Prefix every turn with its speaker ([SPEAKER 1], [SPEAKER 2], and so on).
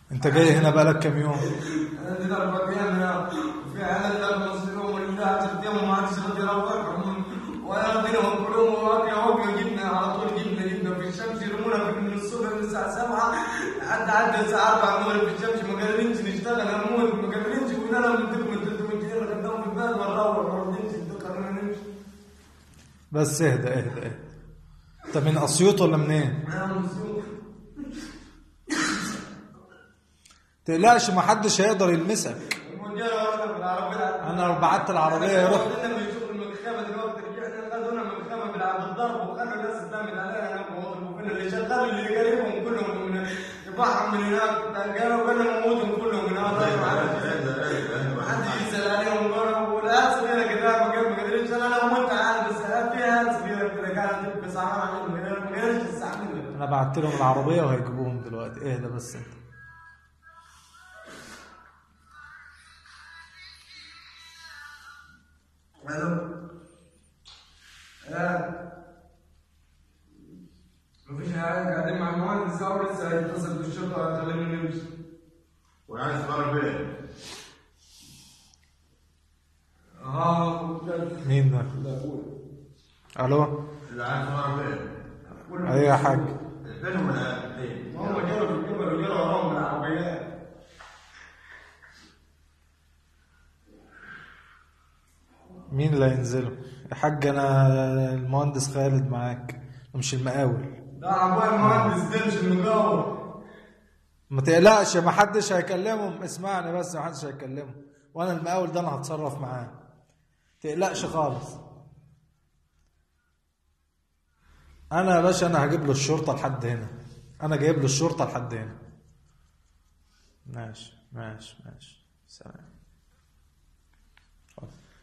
[SPEAKER 1] انت جاي هنا بقالك كام يوم
[SPEAKER 2] انا دي اربع ايام هنا وفي عيال لا مصيرهم ولا 10 ايام وما عادش راضي يروحهم وانا بينهم كلهم واقي اهو جبنا على طول جبنا جبنا في الشمس يرمونا من الصبح من الساعه 7 لحد عدى الساعه 4 نقول في الشمس ما قادرينش نشتغل هموت ما قادرينش قلنا لهم نديكم ال 300 جنيه اللي خدناهم في البلد ونروح ما رضينش قررنا نمشي
[SPEAKER 1] بس اهدى اهدى اهدى انت من اسيوط ولا منين
[SPEAKER 2] انا مسؤول
[SPEAKER 1] تقلقش ما حدش هيقدر يلمسك
[SPEAKER 2] المونجيرة وانا بالعربية
[SPEAKER 1] انا لو بعت العربيه يروح
[SPEAKER 2] لما يشوفوا المكتبة دلوقتي رجعنا خدونا المكتبة بالضرب وخلوا الناس تعمل عليها هناك ويضربوا فينا اللي شغالوا اللي قريبهم كلهم من يبعهم من هناك قالوا قالوا موتهم كلهم من هذا ما حد يسأل عليهم برا والآن صغيرة كده ما قدرت ما قدرتش انا موت عادي بس فيها صغيرة كده كانت تبقى سعرها عليهم من غير ما غيرش تستعملها
[SPEAKER 1] انا بعت لهم العربيه وهيجيبوهم دلوقتي اهدى بس انت
[SPEAKER 2] الو آه. مفيش حاجة قاعدين مع المهندس أهو لسه هيتصل بالشرطة هتخلينا نمشي
[SPEAKER 3] وعايز تمر فين؟
[SPEAKER 2] اه
[SPEAKER 1] مين ده
[SPEAKER 2] لا قول
[SPEAKER 1] الو
[SPEAKER 3] اللي عايز تمر فين؟
[SPEAKER 1] ايوه يا حاج
[SPEAKER 3] فين هم الاثنين؟
[SPEAKER 2] هم جروا في الجبل وجروا وراهم بالعربيات
[SPEAKER 1] مين اللي هينزلوا يا حاج انا المهندس خالد معاك مش المقاول
[SPEAKER 2] ده عبويا المهندس ده مش المجاور
[SPEAKER 1] ما تقلقش ما حدش هيكلمهم اسمعني بس ما حدش هيكلمهم وانا المقاول ده انا هتصرف معاه تقلقش خالص انا يا باشا انا هجيب له الشرطه لحد هنا انا جايب له الشرطه لحد هنا ماشي ماشي ماشي سلام اتفضل.